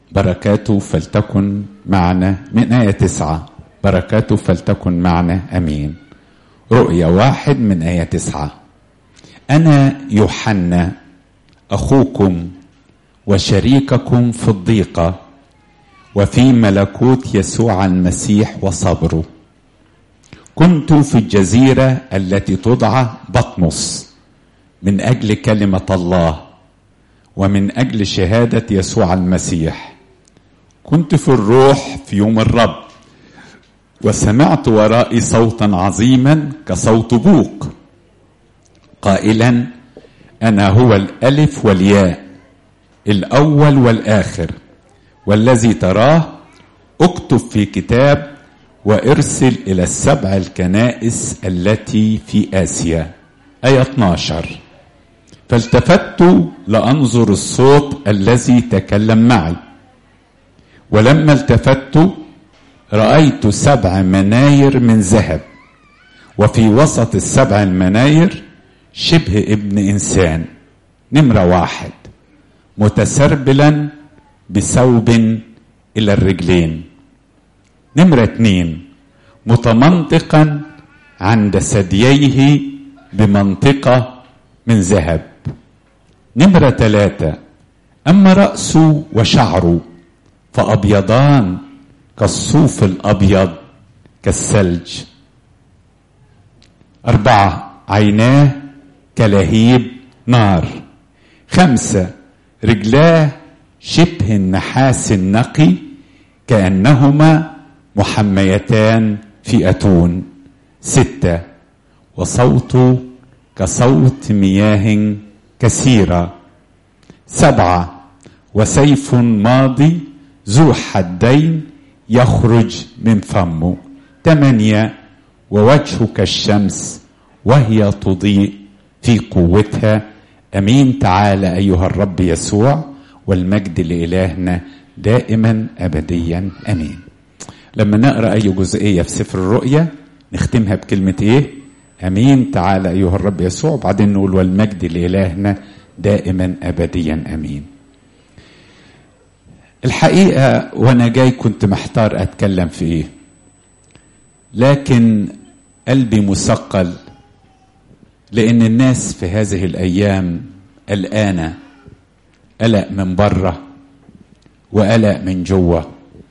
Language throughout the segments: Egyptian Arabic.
بركاته فلتكن معنا من آية تسعة بركاته فلتكن معنا أمين رؤيا واحد من آية تسعة أنا يوحنا أخوكم وشريككم في الضيقة وفي ملكوت يسوع المسيح وصبره كنت في الجزيرة التي تدعى بطمس من أجل كلمة الله ومن أجل شهادة يسوع المسيح كنت في الروح في يوم الرب وسمعت ورائي صوتا عظيما كصوت بوق قائلا انا هو الالف والياء الاول والاخر والذي تراه اكتب في كتاب وارسل الى السبع الكنائس التي في اسيا ايه 12 فالتفت لانظر الصوت الذي تكلم معي ولما التفت رايت سبع مناير من ذهب وفي وسط السبع المناير شبه ابن انسان نمره واحد متسربلا بثوب الى الرجلين نمره اتنين متمنطقا عند ثدييه بمنطقه من ذهب نمره ثلاثه اما راسه وشعره فابيضان كالصوف الابيض كالثلج اربعه عيناه كلهيب نار خمسه رجلاه شبه النحاس النقي كانهما محميتان في اتون سته وصوته كصوت مياه كثيره سبعه وسيف ماضي ذو حدين يخرج من فمه ثمانية ووجهه كالشمس وهي تضيء في قوتها أمين تعالى أيها الرب يسوع والمجد لإلهنا دائما أبديا أمين لما نقرأ أي جزئية في سفر الرؤيا نختمها بكلمة إيه أمين تعالى أيها الرب يسوع وبعدين نقول والمجد لإلهنا دائما أبديا أمين الحقيقة وأنا جاي كنت محتار أتكلم في إيه لكن قلبي مثقل لأن الناس في هذه الأيام قلقانة قلق من بره وقلق من جوه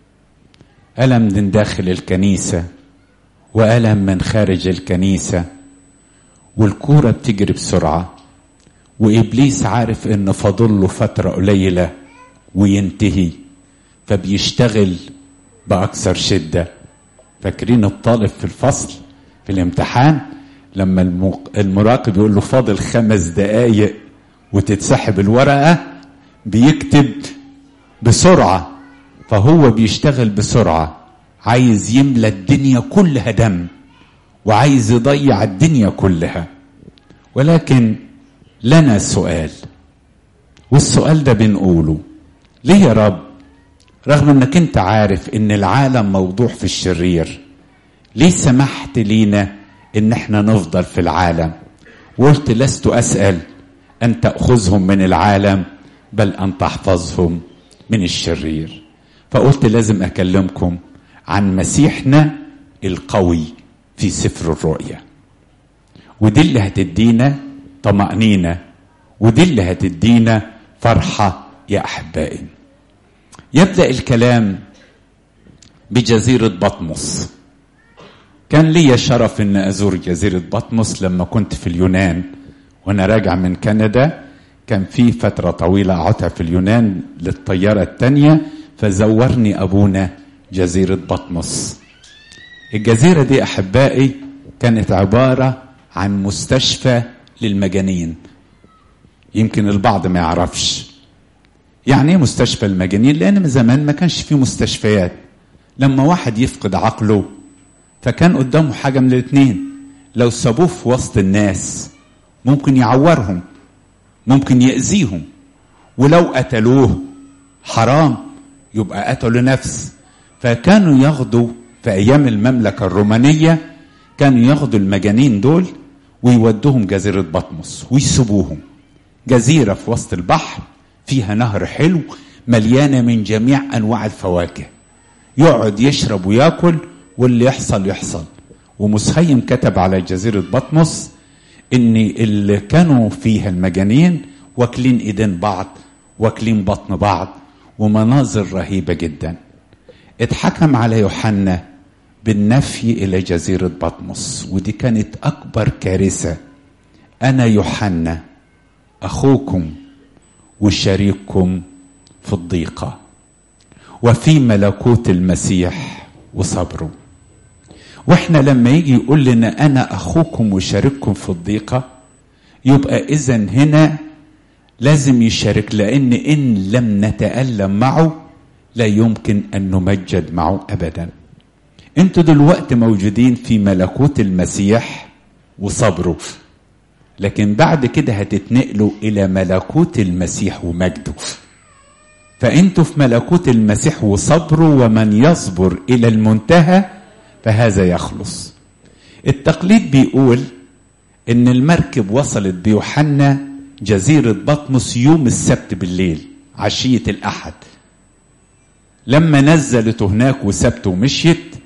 ألم من داخل الكنيسة وألم من خارج الكنيسة والكورة بتجري بسرعة وإبليس عارف إن فاضل له فترة قليلة وينتهي فبيشتغل بأكثر شدة فاكرين الطالب في الفصل في الامتحان لما المراقب يقول له فاضل خمس دقايق وتتسحب الورقة بيكتب بسرعة فهو بيشتغل بسرعة عايز يملى الدنيا كلها دم وعايز يضيع الدنيا كلها ولكن لنا سؤال والسؤال ده بنقوله ليه يا رب رغم انك انت عارف ان العالم موضوع في الشرير ليه سمحت لينا ان احنا نفضل في العالم وقلت لست اسال ان تاخذهم من العالم بل ان تحفظهم من الشرير فقلت لازم اكلمكم عن مسيحنا القوي في سفر الرؤيا ودي اللي هتدينا طمأنينة ودي اللي هتدينا فرحة يا أحبائي يبدأ الكلام بجزيرة بطمس كان لي شرف ان ازور جزيرة بطمس لما كنت في اليونان وانا راجع من كندا كان في فترة طويلة قعدتها في اليونان للطيارة التانية فزورني ابونا جزيرة بطمس الجزيرة دي احبائي كانت عبارة عن مستشفى للمجانين يمكن البعض ما يعرفش يعني ايه مستشفى المجانين لان من زمان ما كانش في مستشفيات لما واحد يفقد عقله فكان قدامه حاجه من الاثنين لو سابوه في وسط الناس ممكن يعورهم ممكن يأذيهم ولو قتلوه حرام يبقى قتلوا نفس فكانوا ياخدوا في ايام المملكه الرومانيه كانوا ياخدوا المجانين دول ويودوهم جزيره بطمس ويسيبوهم جزيره في وسط البحر فيها نهر حلو مليانة من جميع أنواع الفواكه يقعد يشرب وياكل واللي يحصل يحصل ومسهيم كتب على جزيرة بطمس ان اللي كانوا فيها المجانين واكلين ايدين بعض واكلين بطن بعض ومناظر رهيبة جدا اتحكم على يوحنا بالنفي الى جزيرة بطمس ودي كانت اكبر كارثة انا يوحنا اخوكم وشريككم في الضيقة وفي ملكوت المسيح وصبره واحنا لما يجي يقول لنا انا اخوكم وشارككم في الضيقة يبقى اذا هنا لازم يشارك لان ان لم نتألم معه لا يمكن ان نمجد معه ابدا انتوا دلوقتي موجودين في ملكوت المسيح وصبره لكن بعد كده هتتنقلوا الى ملكوت المسيح ومجده فانتوا في ملكوت المسيح وصبره ومن يصبر الى المنتهى فهذا يخلص التقليد بيقول ان المركب وصلت بيوحنا جزيرة بطمس يوم السبت بالليل عشية الأحد لما نزلت هناك وسبت ومشيت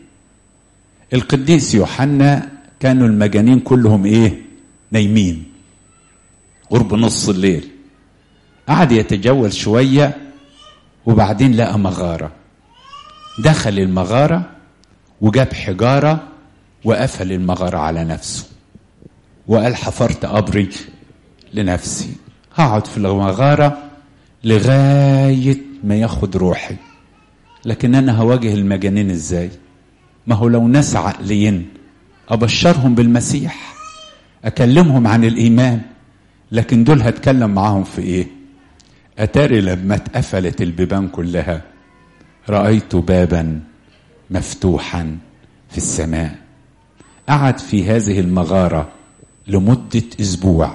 القديس يوحنا كانوا المجانين كلهم ايه نايمين قرب نص الليل قعد يتجول شوية وبعدين لقى مغارة دخل المغارة وجاب حجارة وقفل المغارة على نفسه وقال حفرت قبري لنفسي هقعد في المغارة لغاية ما ياخد روحي لكن أنا هواجه المجانين إزاي ما هو لو ناس عقليين أبشرهم بالمسيح أكلمهم عن الإيمان لكن دول هتكلم معاهم في إيه أتاري لما اتقفلت البيبان كلها رأيت بابا مفتوحا في السماء قعد في هذه المغارة لمدة أسبوع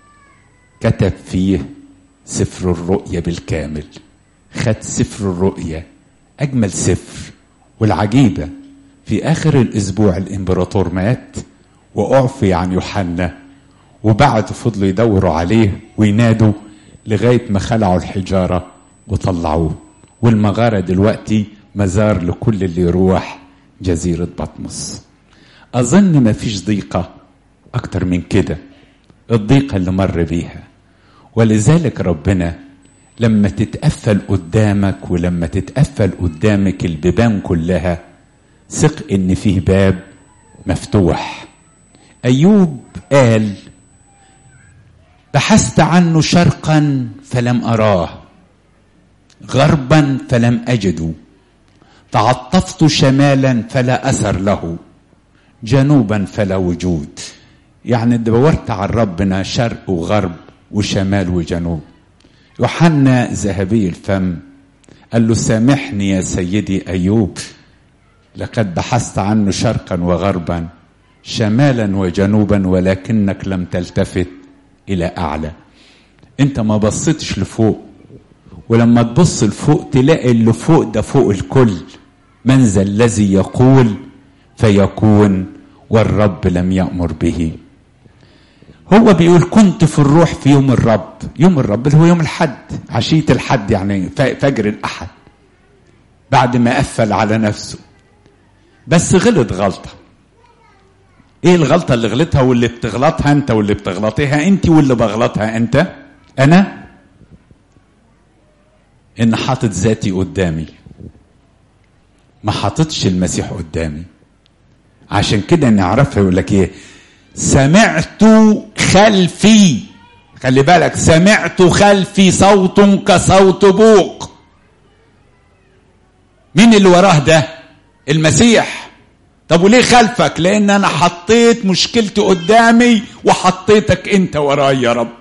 كتب فيه سفر الرؤيا بالكامل خد سفر الرؤيا أجمل سفر والعجيبة في آخر الأسبوع الإمبراطور مات وأعفي عن يوحنا وبعد فضلوا يدوروا عليه وينادوا لغاية ما خلعوا الحجارة وطلعوه والمغارة دلوقتي مزار لكل اللي يروح جزيرة بطمس أظن ما فيش ضيقة أكتر من كده الضيقة اللي مر بيها ولذلك ربنا لما تتقفل قدامك ولما تتقفل قدامك البيبان كلها ثق ان فيه باب مفتوح ايوب قال بحثت عنه شرقا فلم اراه غربا فلم اجده تعطفت شمالا فلا اثر له جنوبا فلا وجود يعني دورت على ربنا شرق وغرب وشمال وجنوب يوحنا ذهبي الفم قال له سامحني يا سيدي ايوب لقد بحثت عنه شرقا وغربا شمالا وجنوبا ولكنك لم تلتفت الى اعلى انت ما بصيتش لفوق ولما تبص لفوق تلاقي اللي فوق ده فوق الكل من ذا الذي يقول فيكون والرب لم يأمر به هو بيقول كنت في الروح في يوم الرب يوم الرب اللي هو يوم الحد عشية الحد يعني فجر الأحد بعد ما قفل على نفسه بس غلط غلطة ايه الغلطة اللي غلطها واللي بتغلطها انت واللي بتغلطيها انت واللي بغلطها انت انا ان حاطط ذاتي قدامي ما حاططش المسيح قدامي عشان كده نعرفها يقول لك ايه سمعت خلفي خلي بالك سمعت خلفي صوت كصوت بوق مين اللي وراه ده المسيح طب وليه خلفك لان انا حطيت مشكلتي قدامي وحطيتك انت ورايا يا رب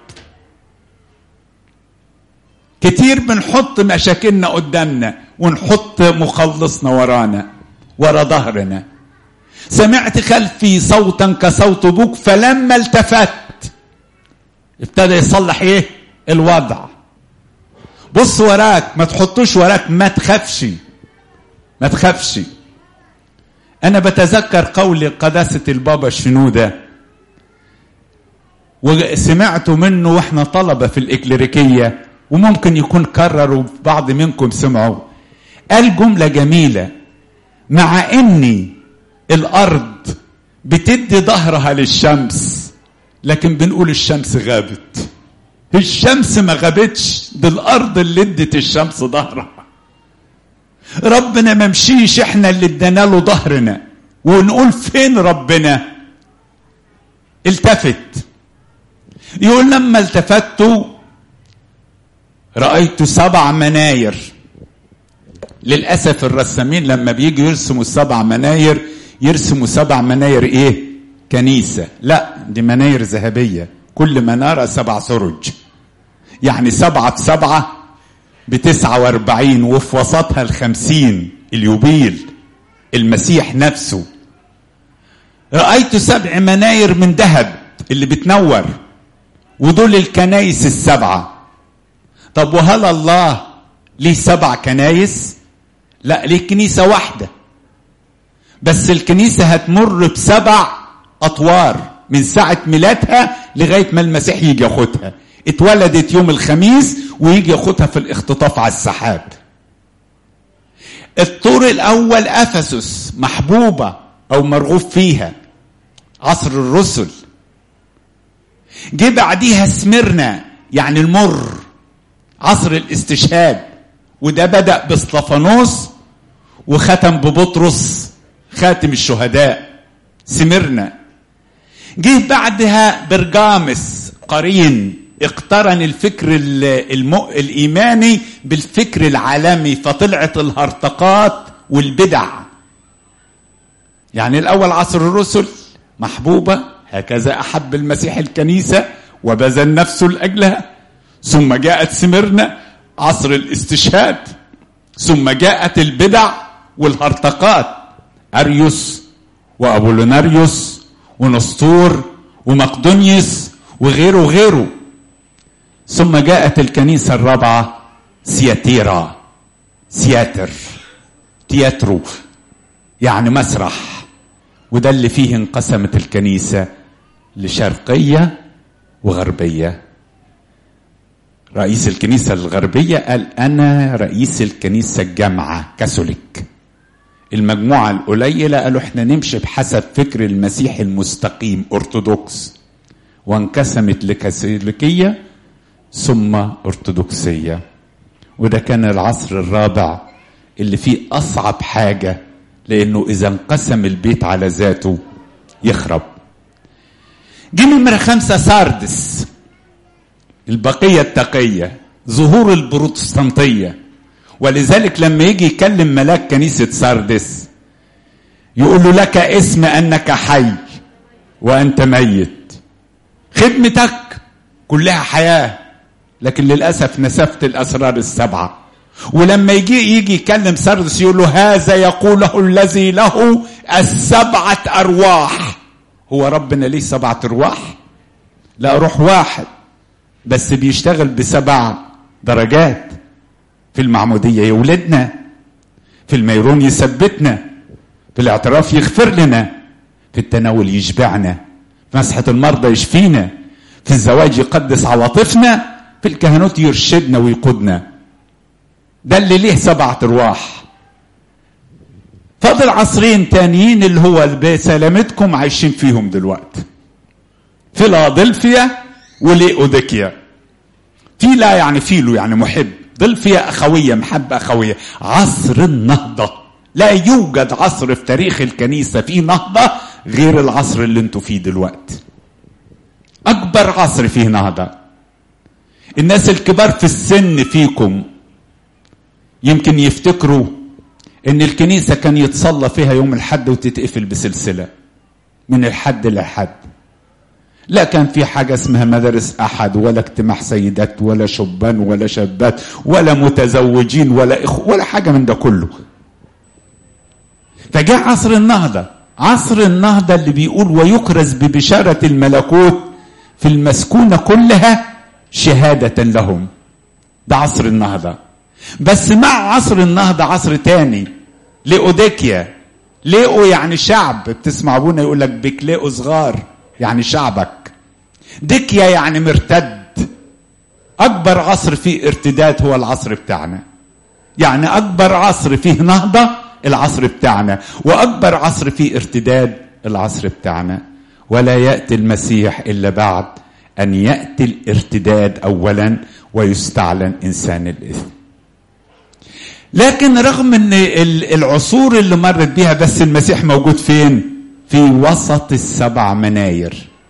كتير بنحط مشاكلنا قدامنا ونحط مخلصنا ورانا ورا ظهرنا سمعت خلفي صوتا كصوت بوك فلما التفت ابتدى يصلح ايه الوضع بص وراك ما تحطوش وراك ما تخافش ما تخافش انا بتذكر قول قداسة البابا شنودة وسمعته منه واحنا طلبة في الإكليريكية وممكن يكون كرروا بعض منكم سمعوا قال جملة جميلة مع اني الارض بتدي ظهرها للشمس لكن بنقول الشمس غابت الشمس ما غابتش دي الارض اللي ادت الشمس ظهرها ربنا ما مشيش احنا اللي ادانا له ظهرنا ونقول فين ربنا التفت يقول لما التفت رأيت سبع مناير للأسف الرسامين لما بيجي يرسموا السبع مناير يرسموا سبع مناير ايه كنيسة لا دي مناير ذهبية كل منارة سبع سرج يعني سبعة في سبعة بتسعة واربعين وفي وسطها الخمسين اليوبيل المسيح نفسه رأيت سبع مناير من ذهب اللي بتنور ودول الكنايس السبعة طب وهل الله ليه سبع كنايس لا ليه كنيسة واحدة بس الكنيسة هتمر بسبع أطوار من ساعة ميلادها لغاية ما المسيح يجي ياخدها اتولدت يوم الخميس ويجي ياخدها في الاختطاف على السحاب الطور الأول أفسس محبوبة أو مرغوب فيها عصر الرسل جه بعديها سمرنا يعني المر عصر الاستشهاد وده بدأ باسطفانوس وختم ببطرس خاتم الشهداء سمرنا جه بعدها برجامس قرين اقترن الفكر المو... الإيماني بالفكر العالمي فطلعت الهرطقات والبدع يعني الأول عصر الرسل محبوبة هكذا أحب المسيح الكنيسة وبذل نفسه لأجلها ثم جاءت سمرنا عصر الاستشهاد ثم جاءت البدع والهرطقات أريوس وأبولوناريوس ونسطور ومقدونيوس وغيره وغيره ثم جاءت الكنيسة الرابعة سياتيرا سياتر تياترو يعني مسرح وده اللي فيه انقسمت الكنيسة لشرقية وغربية رئيس الكنيسة الغربية قال أنا رئيس الكنيسة الجامعة كاثوليك المجموعة القليلة قالوا احنا نمشي بحسب فكر المسيح المستقيم أرثوذكس وانقسمت لكاثوليكية ثم أرثوذكسية وده كان العصر الرابع اللي فيه أصعب حاجة لأنه إذا انقسم البيت على ذاته يخرب جه نمرة خمسة ساردس البقية التقية ظهور البروتستانتية ولذلك لما يجي يكلم ملاك كنيسة ساردس يقول له لك اسم أنك حي وأنت ميت خدمتك كلها حياة لكن للأسف نسفت الأسرار السبعة ولما يجي يجي يكلم ساردس يقول له هذا يقوله الذي له السبعة أرواح هو ربنا ليه سبعة أرواح لا روح واحد بس بيشتغل بسبع درجات في المعمودية يولدنا في الميرون يثبتنا في الاعتراف يغفر لنا في التناول يشبعنا في مسحة المرضى يشفينا في الزواج يقدس عواطفنا في الكهنوت يرشدنا ويقودنا ده اللي ليه سبعة أرواح فاضل عصرين تانيين اللي هو بسلامتكم عايشين فيهم دلوقتي فيلادلفيا وليوديكيا فيلا يعني فيلو يعني محب ضلفيا أخوية محبة أخوية عصر النهضة لا يوجد عصر في تاريخ الكنيسة فيه نهضة غير العصر اللي انتوا فيه دلوقتي أكبر عصر فيه نهضة الناس الكبار في السن فيكم يمكن يفتكروا ان الكنيسة كان يتصلى فيها يوم الحد وتتقفل بسلسلة من الحد للحد لا كان في حاجة اسمها مدارس أحد ولا اجتماع سيدات ولا شبان ولا شابات ولا متزوجين ولا إخوة ولا حاجة من ده كله فجاء عصر النهضة عصر النهضة اللي بيقول ويكرز ببشارة الملكوت في المسكونة كلها شهادة لهم ده عصر النهضة بس مع عصر النهضة عصر تاني لأوديكيا ليئو يعني شعب بتسمع ابونا يقول لك بكليئو صغار يعني شعبك دكيا يعني مرتد اكبر عصر فيه ارتداد هو العصر بتاعنا يعني اكبر عصر فيه نهضه العصر بتاعنا واكبر عصر فيه ارتداد العصر بتاعنا ولا ياتي المسيح الا بعد ان ياتي الارتداد اولا ويستعلن انسان الاثم لكن رغم ان العصور اللي مرت بيها بس المسيح موجود فين في وسط السبع مناير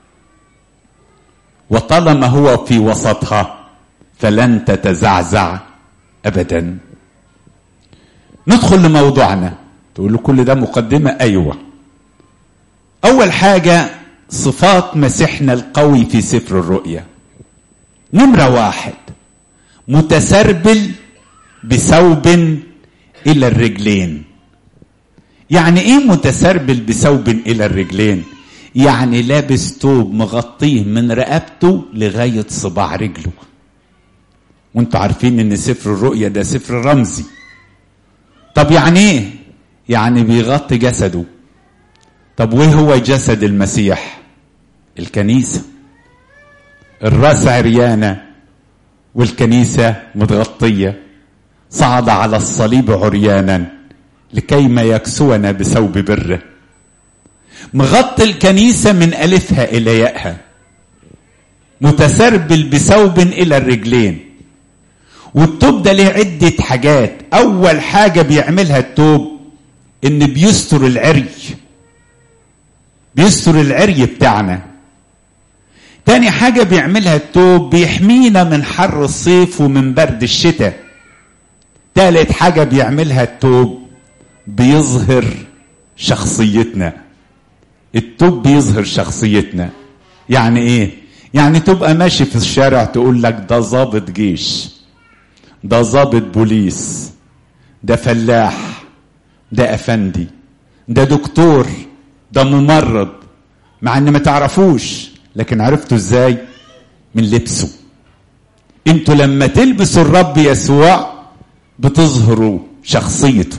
وطالما هو في وسطها فلن تتزعزع ابدا ندخل لموضوعنا تقول له كل ده مقدمه ايوه اول حاجه صفات مسيحنا القوي في سفر الرؤيا نمره واحد متسربل بثوب الى الرجلين يعني ايه متسربل بثوب الى الرجلين يعني لابس توب مغطيه من رقبته لغايه صباع رجله وانتوا عارفين ان سفر الرؤيا ده سفر رمزي طب يعني ايه يعني بيغطي جسده طب وايه هو جسد المسيح الكنيسه الراس عريانه والكنيسه متغطيه صعد على الصليب عريانا لكيما يكسونا بثوب بره مغطي الكنيسة من ألفها إلى يائها متسربل بثوب إلى الرجلين والتوب ده ليه عدة حاجات أول حاجة بيعملها التوب إن بيستر العري بيستر العري بتاعنا تاني حاجة بيعملها التوب بيحمينا من حر الصيف ومن برد الشتاء تالت حاجة بيعملها التوب بيظهر شخصيتنا التوب بيظهر شخصيتنا يعني ايه يعني تبقى ماشي في الشارع تقول لك ده ضابط جيش ده ضابط بوليس ده فلاح ده افندي ده دكتور ده ممرض مع ان ما تعرفوش لكن عرفتوا ازاي من لبسه انتوا لما تلبسوا الرب يسوع بتظهروا شخصيته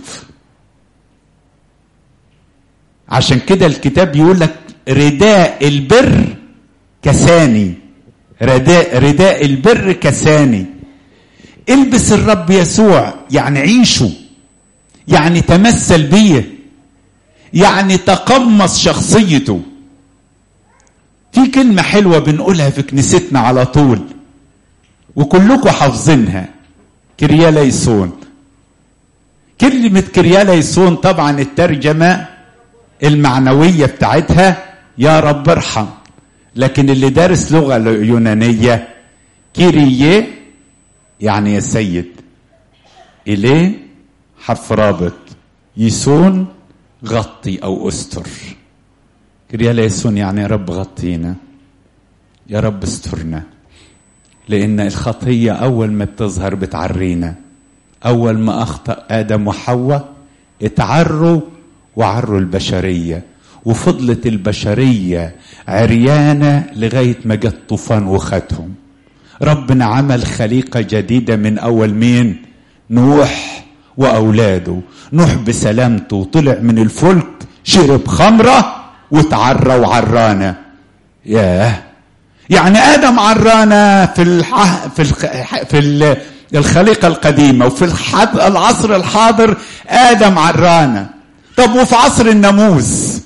عشان كده الكتاب يقول لك رداء البر كساني رداء رداء البر كساني البس الرب يسوع يعني عيشه يعني تمثل بيه يعني تقمص شخصيته في كلمة حلوة بنقولها في كنيستنا على طول وكلكم حافظينها كرياليسون كلمة كرياليسون طبعا الترجمة المعنوية بتاعتها يا رب ارحم لكن اللي دارس لغة يونانية كيريي يعني يا سيد إليه حرف رابط يسون غطي أو أستر كريالا يسون يعني يا رب غطينا يا رب استرنا لأن الخطية أول ما بتظهر بتعرينا أول ما أخطأ آدم وحواء اتعروا وعروا البشرية وفضلت البشرية عريانة لغاية ما جت طوفان وخدهم ربنا عمل خليقة جديدة من أول مين نوح وأولاده نوح بسلامته طلع من الفلك شرب خمرة وتعرى وعرانا ياه يعني آدم عرانا في الح... في الخ... في ال... الخليقة القديمة وفي الحد... العصر الحاضر آدم عرانا طب وفي عصر الناموس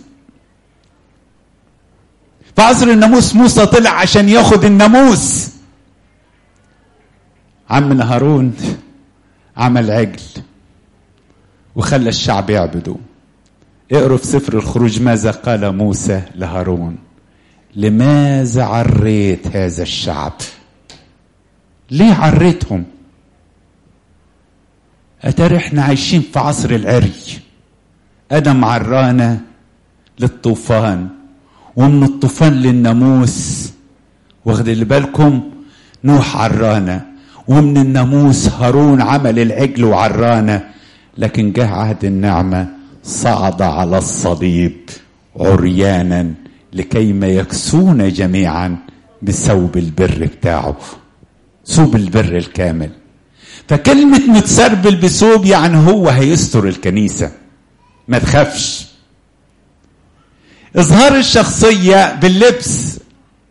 في عصر الناموس موسى طلع عشان ياخد الناموس عمنا هارون عمل عجل وخلى الشعب يعبدوا اقروا في سفر الخروج ماذا قال موسى لهارون لماذا عريت هذا الشعب ليه عريتهم اتاري احنا عايشين في عصر العري ادم عرانا للطوفان ومن الطوفان للناموس واخد اللي بالكم نوح عرانا ومن الناموس هارون عمل العجل وعرانا لكن جه عهد النعمه صعد على الصليب عريانا لكيما يكسونا جميعا بثوب البر بتاعه ثوب البر الكامل فكلمة متسربل بثوب يعني هو هيستر الكنيسة ما تخافش اظهار الشخصية باللبس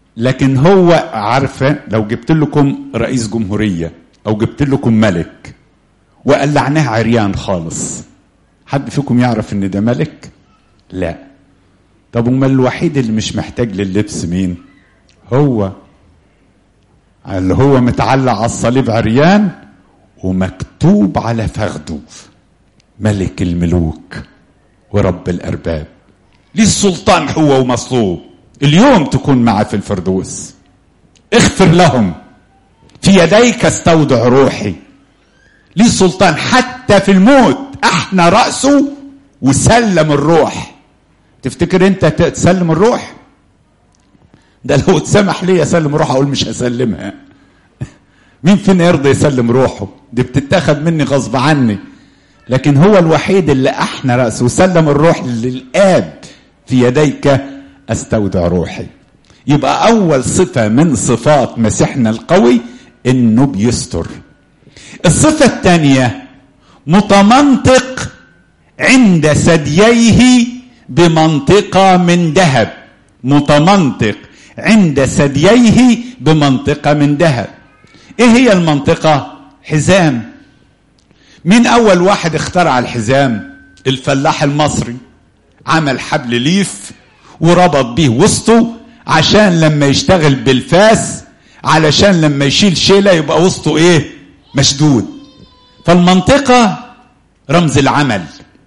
لكن هو عارفه لو جبت لكم رئيس جمهوريه او جبت لكم ملك وقلعناه عريان خالص حد فيكم يعرف ان ده ملك لا طب امال الوحيد اللي مش محتاج لللبس مين هو اللي هو متعلق على الصليب عريان ومكتوب على فخده ملك الملوك ورب الارباب ليه السلطان هو ومصلوب اليوم تكون معه في الفردوس اغفر لهم في يديك استودع روحي ليه السلطان حتى في الموت احنى راسه وسلم الروح تفتكر انت تسلم الروح ده لو اتسمح لي اسلم روح اقول مش هسلمها مين فينا يرضى يسلم روحه دي بتتاخد مني غصب عني لكن هو الوحيد اللي احنى راسه وسلم الروح للاب في يديك استودع روحي يبقى اول صفه من صفات مسيحنا القوي انه بيستر الصفه الثانيه متمنطق عند ثدييه بمنطقه من ذهب متمنطق عند ثدييه بمنطقه من ذهب ايه هي المنطقه حزام مين اول واحد اخترع الحزام الفلاح المصري عمل حبل ليف وربط بيه وسطه عشان لما يشتغل بالفاس علشان لما يشيل شيلة يبقى وسطه ايه مشدود فالمنطقة رمز العمل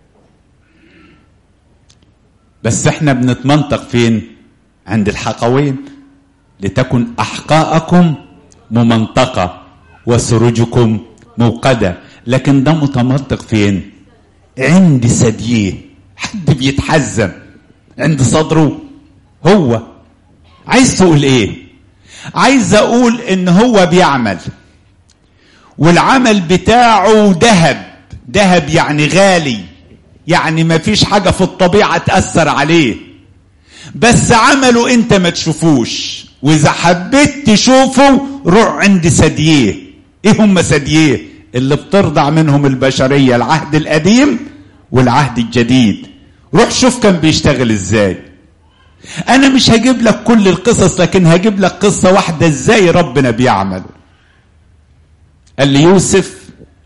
بس احنا بنتمنطق فين عند الحقوين لتكن احقاءكم ممنطقة وسروجكم موقدة لكن ده متمنطق فين عند ثدييه حد بيتحزم عند صدره هو عايز تقول ايه عايز اقول ان هو بيعمل والعمل بتاعه ذهب ذهب يعني غالي يعني ما فيش حاجة في الطبيعة تأثر عليه بس عمله انت ما تشوفوش واذا حبيت تشوفه روح عند ثدييه ايه هم ثدييه اللي بترضع منهم البشرية العهد القديم والعهد الجديد روح شوف كان بيشتغل ازاي انا مش هجيب لك كل القصص لكن هجيب لك قصة واحدة ازاي ربنا بيعمل قال لي يوسف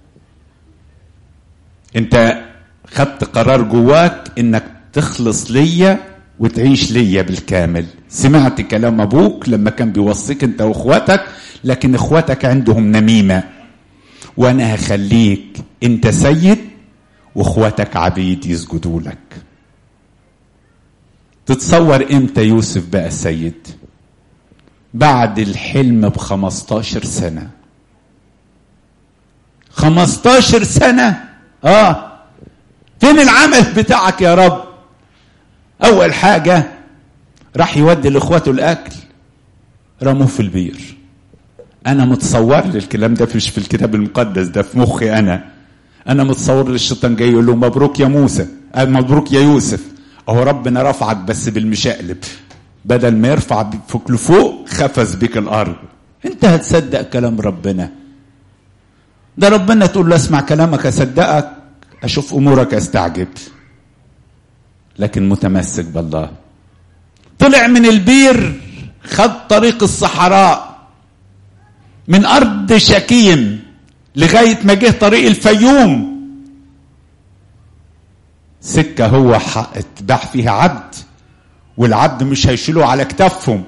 انت خدت قرار جواك انك تخلص ليا وتعيش ليا بالكامل سمعت كلام ابوك لما كان بيوصيك انت واخواتك لكن اخواتك عندهم نميمة وانا هخليك انت سيد واخواتك عبيد يسجدوا لك تتصور امتى يوسف بقى سيد بعد الحلم بخمستاشر سنة خمستاشر سنة اه فين العمل بتاعك يا رب اول حاجة راح يودي لاخواته الاكل رموه في البير انا متصور لي الكلام ده مش في الكتاب المقدس ده في مخي انا انا متصور للشيطان جاي يقول له مبروك يا موسى مبروك يا يوسف اهو ربنا رفعك بس بالمشقلب بدل ما يرفع فوق لفوق خفز بك الارض انت هتصدق كلام ربنا ده ربنا تقول له اسمع كلامك اصدقك اشوف امورك استعجب لكن متمسك بالله طلع من البير خد طريق الصحراء من ارض شكيم لغايه ما جه طريق الفيوم سكه هو اتباع فيها عبد والعبد مش هيشيله على كتافهم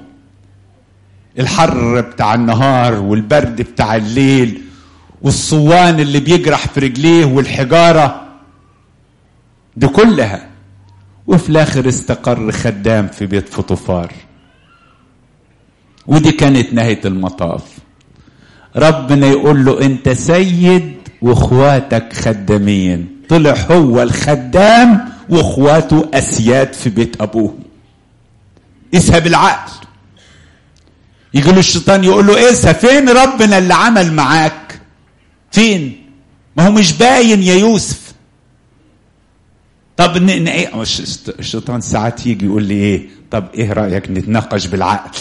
الحر بتاع النهار والبرد بتاع الليل والصوان اللي بيجرح في رجليه والحجاره دي كلها وفي الاخر استقر خدام في بيت فطفار ودي كانت نهايه المطاف ربنا يقول له انت سيد واخواتك خدامين طلع هو الخدام واخواته اسياد في بيت ابوه اسهى بالعقل يجي له الشيطان يقول له اسهى فين ربنا اللي عمل معاك فين ما هو مش باين يا يوسف طب ن... ن... ايه الشيطان ساعات يجي يقول لي ايه طب ايه رايك نتناقش بالعقل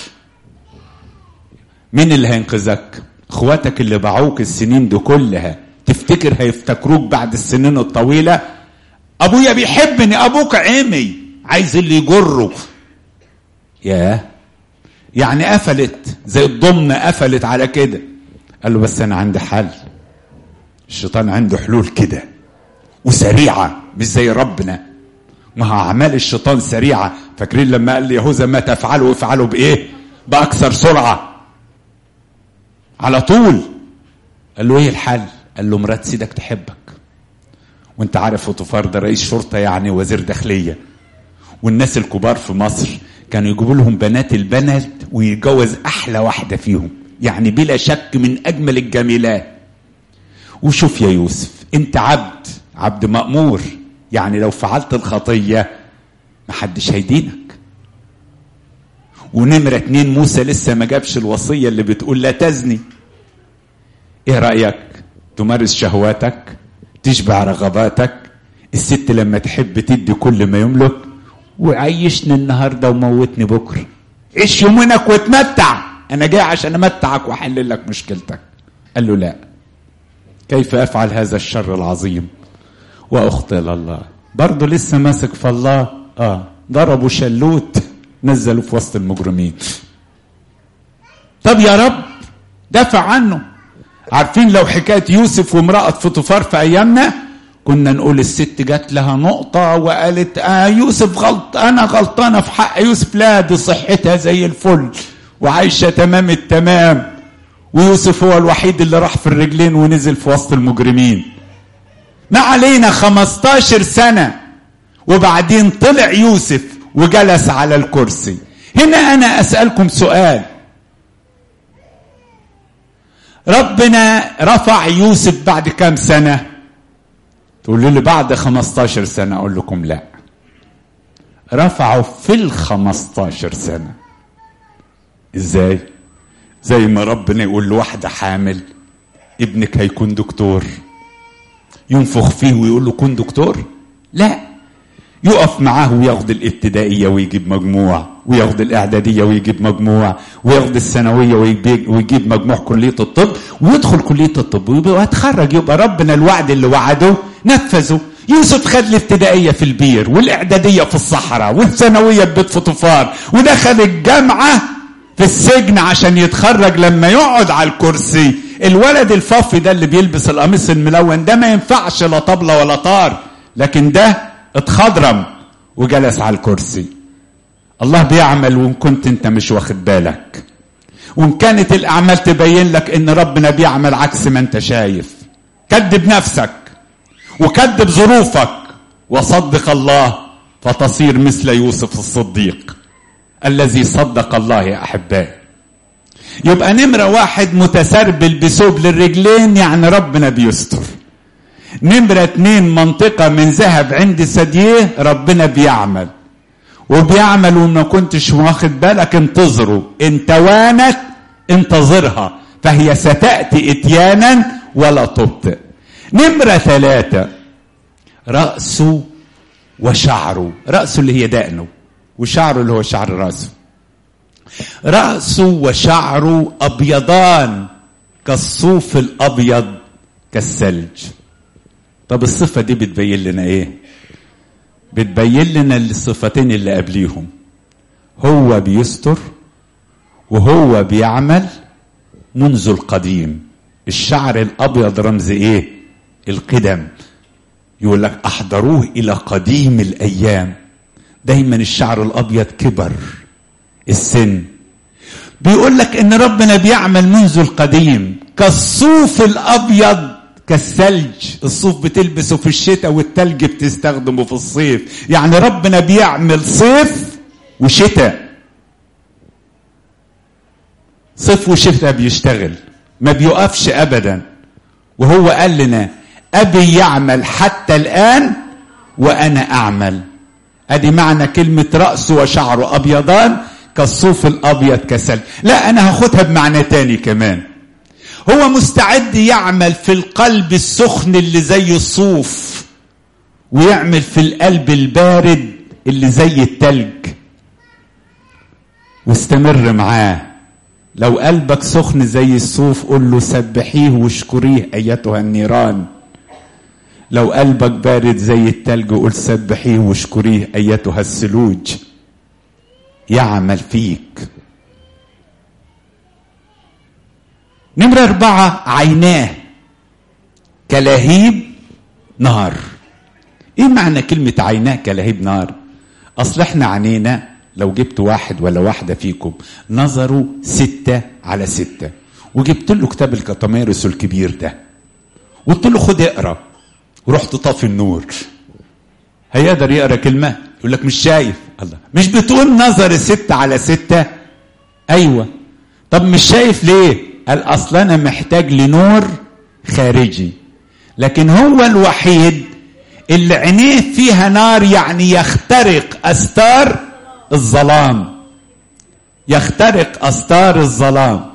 مين اللي هينقذك اخواتك اللي باعوك السنين دي كلها تفتكر هيفتكروك بعد السنين الطويله ابويا بيحبني ابوك عمي عايز اللي يجره ياه يعني قفلت زي الضمن قفلت على كده قال له بس انا عندي حل الشيطان عنده حلول كده وسريعه مش زي ربنا ما هو اعمال الشيطان سريعه فاكرين لما قال ليهوذا ما تفعلوا افعلوا بايه باكثر سرعه على طول قال له ايه الحل قال له مرات سيدك تحبك وانت عارف فوتوفار ده رئيس شرطه يعني وزير داخليه والناس الكبار في مصر كانوا يجيبوا لهم بنات البنات ويتجوز احلى واحده فيهم يعني بلا شك من اجمل الجميلات وشوف يا يوسف انت عبد عبد مأمور يعني لو فعلت الخطية محدش هيدينك ونمرة اتنين موسى لسه ما جابش الوصية اللي بتقول لا تزني ايه رأيك تمارس شهواتك تشبع رغباتك الست لما تحب تدي كل ما يملك وعيشني النهاردة وموتني بكرة عيش يومينك وتمتع انا جاي عشان امتعك واحلل لك مشكلتك قال له لا كيف افعل هذا الشر العظيم واخطئ لله برضه لسه ماسك في الله اه ضربوا شلوت نزلوا في وسط المجرمين طب يا رب دافع عنه عارفين لو حكايه يوسف وامراه فطفار في ايامنا كنا نقول الست جات لها نقطة وقالت آه يوسف غلط أنا غلطانة في حق يوسف لا دي صحتها زي الفل وعايشة تمام التمام ويوسف هو الوحيد اللي راح في الرجلين ونزل في وسط المجرمين ما علينا 15 سنة وبعدين طلع يوسف وجلس على الكرسي هنا أنا أسألكم سؤال ربنا رفع يوسف بعد كام سنة تقولوا لي بعد 15 سنة أقول لكم لا رفعه في ال 15 سنة ازاي زي ما ربنا يقول لواحدة حامل ابنك هيكون دكتور ينفخ فيه ويقول له كن دكتور لا يقف معاه وياخد الابتدائيه ويجيب مجموع وياخد الاعداديه ويجيب مجموع وياخد الثانويه ويجيب مجموع كليه الطب ويدخل كليه الطب ويبقى يتخرج يبقى ربنا الوعد اللي وعده نفذه يوسف خد الابتدائيه في البير والاعداديه في الصحراء والثانويه في بيت فطفار ودخل الجامعه في السجن عشان يتخرج لما يقعد على الكرسي الولد الفافي ده اللي بيلبس القميص الملون ده ما ينفعش لا طبلة ولا طار لكن ده اتخضرم وجلس على الكرسي الله بيعمل وان كنت انت مش واخد بالك وان كانت الاعمال تبين لك ان ربنا بيعمل عكس ما انت شايف كذب نفسك وكذب ظروفك وصدق الله فتصير مثل يوسف الصديق الذي صدق الله يا احبائي يبقى نمرة واحد متسربل بثوب للرجلين يعني ربنا بيستر نمرة اتنين منطقة من ذهب عند ثدييه ربنا بيعمل وبيعمل وما كنتش واخد بالك انتظره ان توانت انتظرها فهي ستأتي اتيانا ولا تبطئ نمرة ثلاثة رأسه وشعره رأسه اللي هي دقنه وشعره اللي هو شعر رأسه رأسه وشعره أبيضان كالصوف الأبيض كالثلج طب الصفة دي بتبين لنا إيه؟ بتبين لنا الصفتين اللي قبليهم هو بيستر وهو بيعمل منذ القديم الشعر الأبيض رمز إيه؟ القدم يقول لك أحضروه إلى قديم الأيام دايما الشعر الأبيض كبر السن بيقول لك ان ربنا بيعمل منذ القديم كالصوف الابيض كالثلج الصوف بتلبسه في الشتاء والثلج بتستخدمه في الصيف يعني ربنا بيعمل صيف وشتاء صيف وشتاء بيشتغل ما بيقفش ابدا وهو قال لنا ابي يعمل حتى الان وانا اعمل ادي معنى كلمه راسه وشعره ابيضان كالصوف الابيض كسل لا انا هاخدها بمعنى تاني كمان هو مستعد يعمل في القلب السخن اللي زي الصوف ويعمل في القلب البارد اللي زي التلج واستمر معاه لو قلبك سخن زي الصوف قل له سبحيه واشكريه ايتها النيران لو قلبك بارد زي التلج قل سبحيه واشكريه ايتها الثلوج يعمل فيك نمرة أربعة عيناه كلهيب نار ايه معنى كلمة عيناه كلهيب نار اصل احنا عينينا لو جبت واحد ولا واحدة فيكم نظروا ستة على ستة وجبت له كتاب الكتاميرس الكبير ده وقلت له خد اقرا ورحت طافي النور هيقدر يقرا كلمة يقول لك مش شايف الله مش بتقول نظر ستة على ستة ايوه طب مش شايف ليه قال اصل انا محتاج لنور خارجي لكن هو الوحيد اللي عينيه فيها نار يعني يخترق استار الظلام يخترق استار الظلام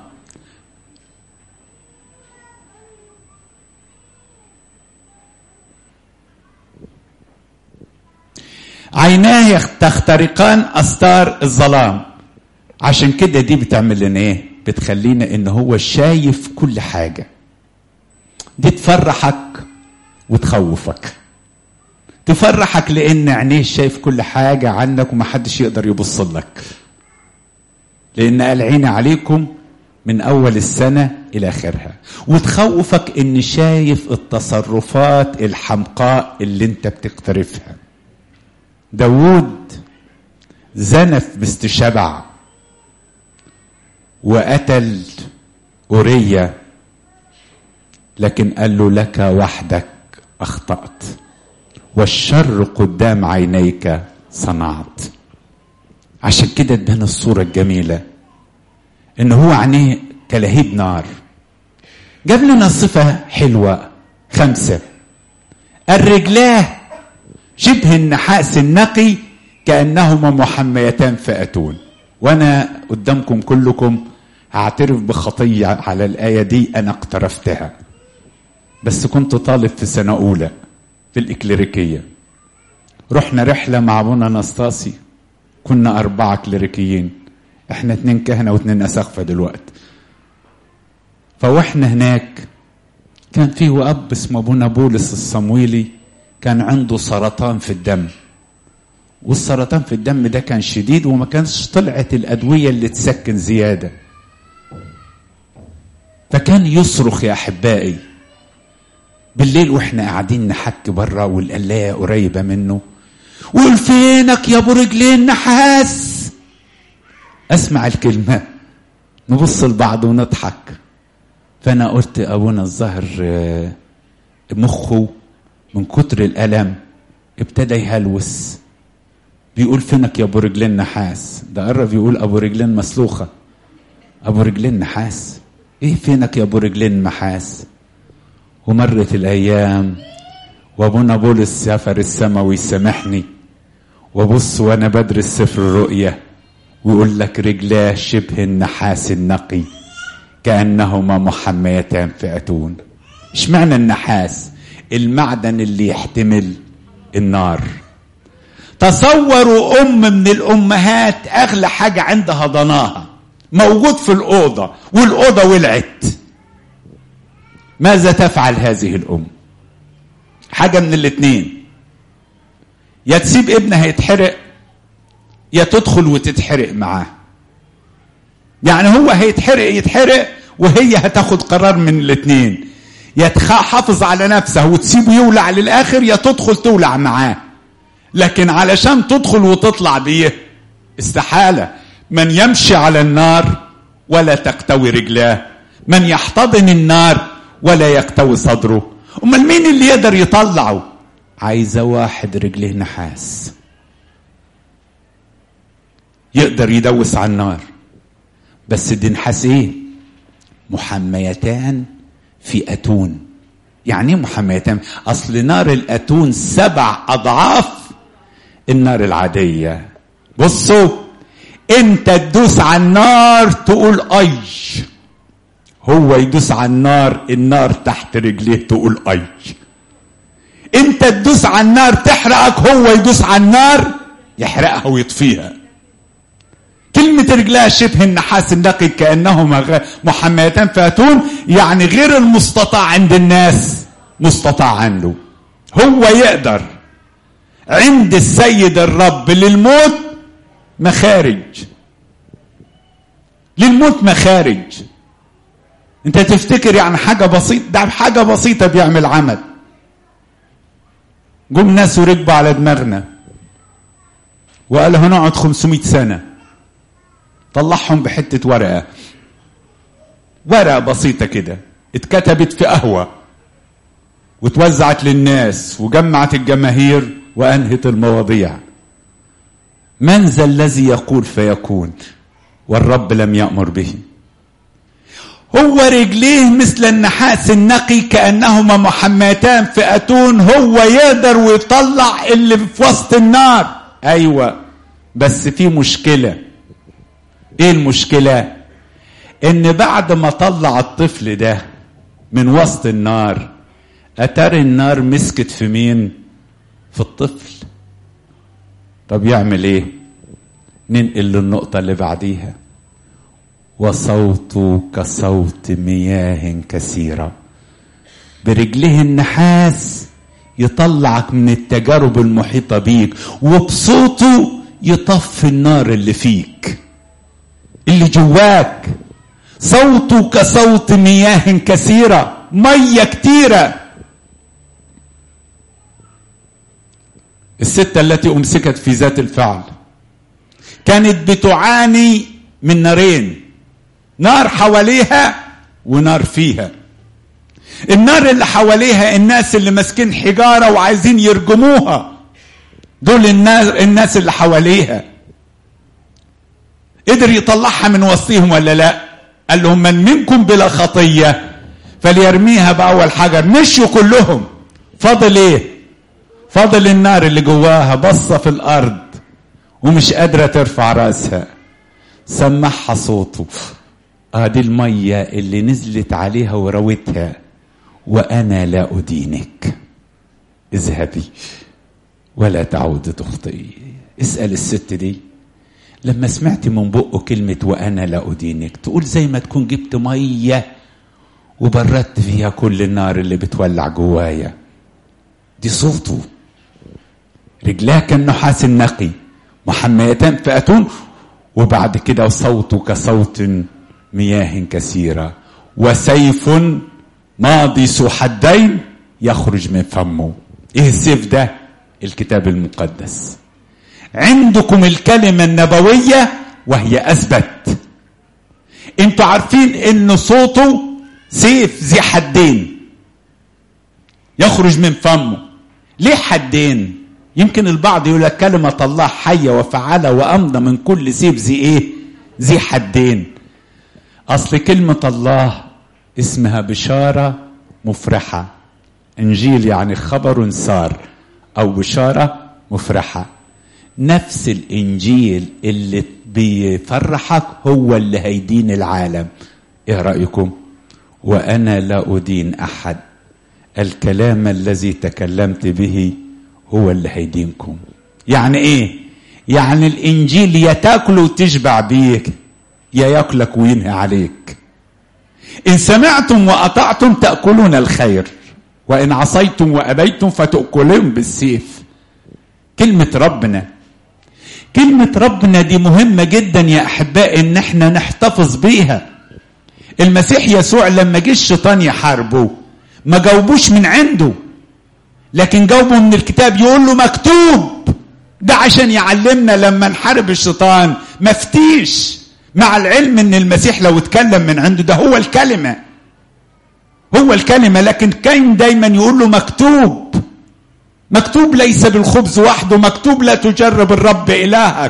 عيناه تخترقان استار الظلام عشان كده دي بتعمل لنا ايه بتخلينا ان هو شايف كل حاجه دي تفرحك وتخوفك تفرحك لان عينيه شايف كل حاجه عنك ومحدش يقدر يبص لك لان قال عيني عليكم من اول السنه الى اخرها وتخوفك ان شايف التصرفات الحمقاء اللي انت بتقترفها داوود زنف باستشبع وقتل أورية لكن قال له لك وحدك أخطأت والشر قدام عينيك صنعت عشان كده ادانا الصورة الجميلة ان هو عينيه كلهيب نار جاب لنا صفة حلوة خمسة الرجلاه شبه النحاس النقي كأنهما محميتان في أتون وأنا قدامكم كلكم هعترف بخطية على الآية دي أنا اقترفتها بس كنت طالب في سنة أولى في الإكليريكية رحنا رحلة مع أبونا نستاسي كنا أربعة كليريكيين احنا اتنين كهنة واتنين أساقفة دلوقتي فواحنا هناك كان فيه أب اسمه أبونا بولس الصمويلي كان عنده سرطان في الدم والسرطان في الدم ده كان شديد وما كانش طلعت الأدوية اللي تسكن زيادة فكان يصرخ يا أحبائي بالليل واحنا قاعدين نحكي بره والقلاية قريبة منه وقول فينك يا ابو رجلين نحاس اسمع الكلمة نبص لبعض ونضحك فانا قلت ابونا الظهر مخه من كتر الالم ابتدى يهلوس بيقول فينك يا ابو رجلين نحاس ده قرب يقول ابو رجلين مسلوخه ابو رجلين نحاس ايه فينك يا ابو رجلين نحاس ومرت الايام وابونا بولس سافر السماوي يسامحني وبص وانا بدرس سفر الرؤيا ويقول لك رجلاه شبه النحاس النقي كانهما محميتان في اتون اشمعنى النحاس المعدن اللي يحتمل النار تصوروا ام من الامهات اغلى حاجه عندها ضناها موجود في الاوضه والاوضه ولعت ماذا تفعل هذه الام حاجه من الاثنين يا تسيب ابنها يتحرق يا تدخل وتتحرق معاه يعني هو هيتحرق يتحرق وهي هتاخد قرار من الاثنين يا تحافظ على نفسها وتسيبه يولع للاخر يا تدخل تولع معاه لكن علشان تدخل وتطلع بيه استحاله من يمشي على النار ولا تقتوي رجلاه من يحتضن النار ولا يقتوي صدره امال مين اللي يقدر يطلعه عايزه واحد رجليه نحاس يقدر يدوس على النار بس دي نحاس ايه محميتان في اتون يعني ايه محميتان اصل نار الاتون سبع اضعاف النار العاديه بصوا انت تدوس على النار تقول اي هو يدوس على النار النار تحت رجليه تقول اي انت تدوس على النار تحرقك هو يدوس على النار يحرقها ويطفيها كلمة رجلها شبه النحاس النقي كأنهما محميتان فاتون يعني غير المستطاع عند الناس مستطاع عنده هو يقدر عند السيد الرب للموت مخارج للموت مخارج انت تفتكر يعني حاجة بسيطة ده حاجة بسيطة بيعمل عمل جم ناس وركبوا على دماغنا وقالوا هنقعد 500 سنة طلعهم بحتة ورقة ورقة بسيطة كده اتكتبت في قهوة وتوزعت للناس وجمعت الجماهير وأنهت المواضيع من ذا الذي يقول فيكون والرب لم يأمر به هو رجليه مثل النحاس النقي كأنهما محماتان في أتون هو يقدر ويطلع اللي في وسط النار أيوة بس في مشكلة ايه المشكلة ان بعد ما طلع الطفل ده من وسط النار اتاري النار مسكت في مين في الطفل طب يعمل ايه ننقل للنقطة اللي بعديها وصوت كصوت مياه كثيرة برجله النحاس يطلعك من التجارب المحيطة بيك وبصوته يطفي النار اللي فيك اللي جواك صوته كصوت مياه كثيرة مية كتيرة الستة التي أمسكت في ذات الفعل كانت بتعاني من نارين نار حواليها ونار فيها النار اللي حواليها الناس اللي ماسكين حجارة وعايزين يرجموها دول الناس, الناس اللي حواليها قدر يطلعها من وسطهم ولا لا قال لهم من منكم بلا خطية فليرميها بأول حجر مشوا كلهم فاضل ايه فاضل النار اللي جواها بصة في الأرض ومش قادرة ترفع رأسها سمعها صوته اه دي المية اللي نزلت عليها وروتها وأنا لا أدينك اذهبي ولا تعودي تخطئي اسأل الست دي لما سمعت من بقه كلمة وأنا لا أدينك تقول زي ما تكون جبت مية وبردت فيها كل النار اللي بتولع جوايا دي صوته رجلاه كالنحاس النقي محميتان في أتون وبعد كده صوته كصوت مياه كثيرة وسيف ماضي ذو حدين يخرج من فمه ايه السيف ده الكتاب المقدس عندكم الكلمة النبوية وهي أثبت انتوا عارفين ان صوته سيف ذي حدين يخرج من فمه ليه حدين يمكن البعض يقول لك كلمة الله حية وفعالة وأمضى من كل سيف ذي ايه ذي حدين أصل كلمة الله اسمها بشارة مفرحة إنجيل يعني خبر صار أو بشارة مفرحة نفس الإنجيل اللي بيفرحك هو اللي هيدين العالم إيه رأيكم وأنا لا أدين أحد الكلام الذي تكلمت به هو اللي هيدينكم يعني إيه يعني الإنجيل يا تاكله وتشبع بيك يا ياكلك وينهي عليك إن سمعتم وأطعتم تأكلون الخير وإن عصيتم وأبيتم فتأكلون بالسيف كلمة ربنا كلمة ربنا دي مهمة جدا يا أحبائي إن احنا نحتفظ بيها المسيح يسوع لما جه الشيطان يحاربه ما جاوبوش من عنده لكن جاوبه من الكتاب يقول له مكتوب ده عشان يعلمنا لما نحارب الشيطان مفتيش مع العلم ان المسيح لو اتكلم من عنده ده هو الكلمه هو الكلمه لكن كان دايما يقول له مكتوب مكتوب ليس بالخبز وحده مكتوب لا تجرب الرب الهك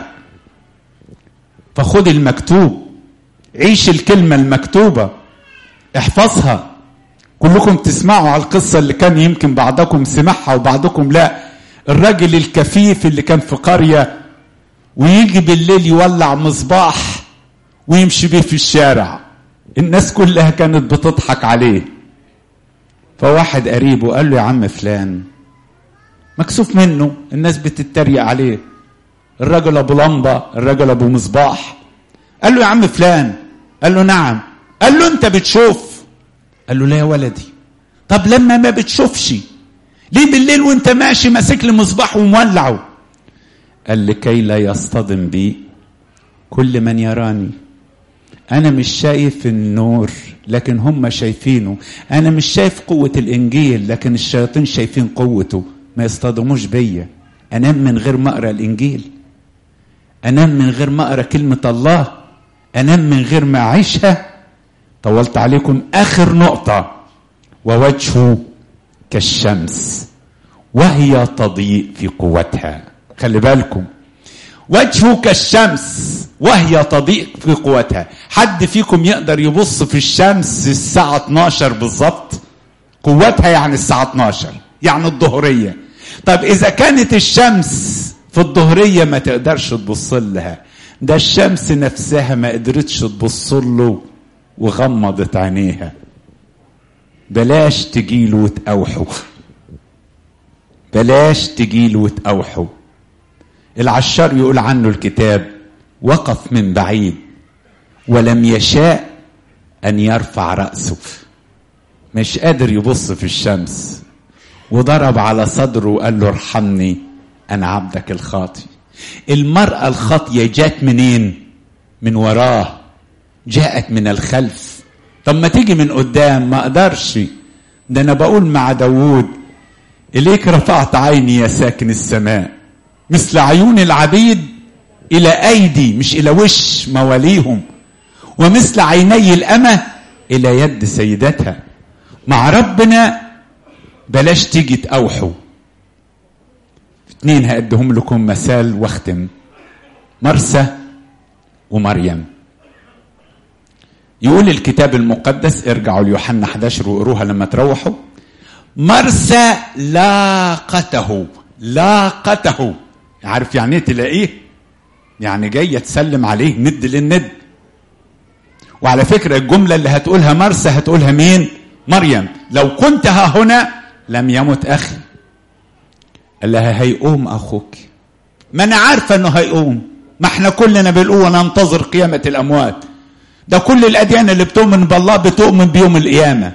فخد المكتوب عيش الكلمه المكتوبه احفظها كلكم تسمعوا على القصه اللي كان يمكن بعضكم سمعها وبعضكم لا الراجل الكفيف اللي كان في قريه ويجي بالليل يولع مصباح ويمشي بيه في الشارع الناس كلها كانت بتضحك عليه فواحد قريبه قال له يا عم فلان مكسوف منه الناس بتتريق عليه الراجل ابو لمبه الراجل ابو مصباح قال له يا عم فلان قال له نعم قال له انت بتشوف قال له لا يا ولدي طب لما ما بتشوفش ليه بالليل وانت ماشي ماسك لي مصباح ومولعه قال لكي لا يصطدم بي كل من يراني انا مش شايف النور لكن هم شايفينه انا مش شايف قوة الانجيل لكن الشياطين شايفين قوته ما يصطدموش بيا انام من غير ما اقرا الانجيل انام من غير ما اقرا كلمة الله انام من غير ما اعيشها طولت عليكم اخر نقطة ووجهه كالشمس وهي تضيء في قوتها خلي بالكم وجهه كالشمس وهي تضيء في قوتها حد فيكم يقدر يبص في الشمس الساعة 12 بالظبط قوتها يعني الساعة 12 يعني الظهرية طب إذا كانت الشمس في الظهرية ما تقدرش تبص لها ده الشمس نفسها ما قدرتش تبص له وغمضت عينيها بلاش تجيله وتأوحوا بلاش تجيله وتأوحوا العشار يقول عنه الكتاب وقف من بعيد ولم يشاء ان يرفع راسه مش قادر يبص في الشمس وضرب على صدره وقال له ارحمني انا عبدك الخاطي المراه الخاطيه جات منين من وراه جاءت من الخلف طب ما تيجي من قدام ما اقدرش ده انا بقول مع داوود اليك رفعت عيني يا ساكن السماء مثل عيون العبيد الى ايدي مش الى وش مواليهم ومثل عيني الامه الى يد سيدتها مع ربنا بلاش تيجي تأوحوا اتنين هقدهم لكم مثال واختم مرسى ومريم يقول الكتاب المقدس ارجعوا ليوحنا 11 وقروها لما تروحوا مرسى لاقته لاقته عارف يعني ايه تلاقيه يعني جايه تسلم عليه ند للند وعلى فكره الجمله اللي هتقولها مرسى هتقولها مين مريم لو كنت ها هنا لم يمت اخي قال لها هيقوم اخوك ما انا عارفه انه هيقوم ما احنا كلنا بنقول وننتظر قيامه الاموات ده كل الاديان اللي بتؤمن بالله بتؤمن بيوم القيامه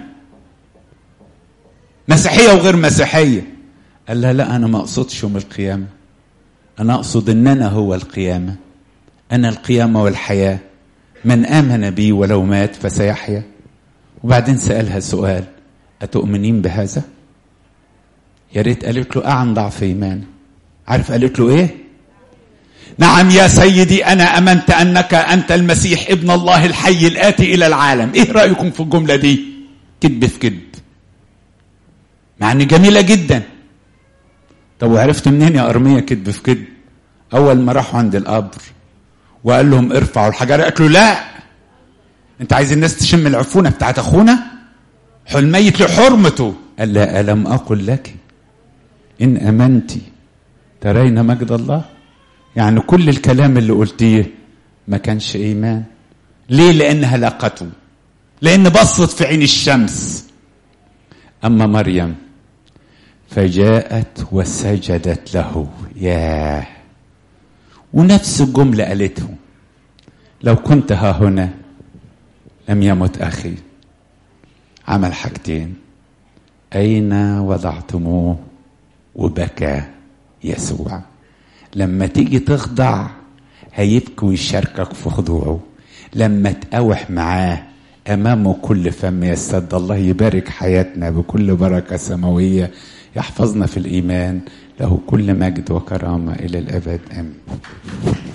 مسيحيه وغير مسيحيه قال لها لا انا ما اقصدش يوم القيامه انا اقصد ان انا هو القيامه انا القيامه والحياه من امن بي ولو مات فسيحيا وبعدين سالها سؤال اتؤمنين بهذا يا ريت قالت له اعن ضعف ايمان عارف قالت له ايه نعم يا سيدي انا امنت انك انت المسيح ابن الله الحي الاتي الى العالم ايه رايكم في الجمله دي كذب في كذب مع ان جميله جدا طب وعرفت منين يا ارميه كذب في كذب اول ما راحوا عند القبر وقال لهم ارفعوا الحجر قالت له لا انت عايز الناس تشم العفونه بتاعت اخونا الميت لحرمته قال لا الم اقل لك ان امنت ترين مجد الله يعني كل الكلام اللي قلتيه ما كانش ايمان ليه لانها لاقته لان بصت في عين الشمس اما مريم فجاءت وسجدت له ياه ونفس الجمله قالته لو كنت ها هنا لم يمت اخي عمل حاجتين اين وضعتموه وبكى يسوع لما تيجي تخضع هيبكي ويشاركك في خضوعه لما تقاوح معاه امامه كل فم يسد الله يبارك حياتنا بكل بركه سماويه يحفظنا في الايمان له كل مجد وكرامه الى الابد امين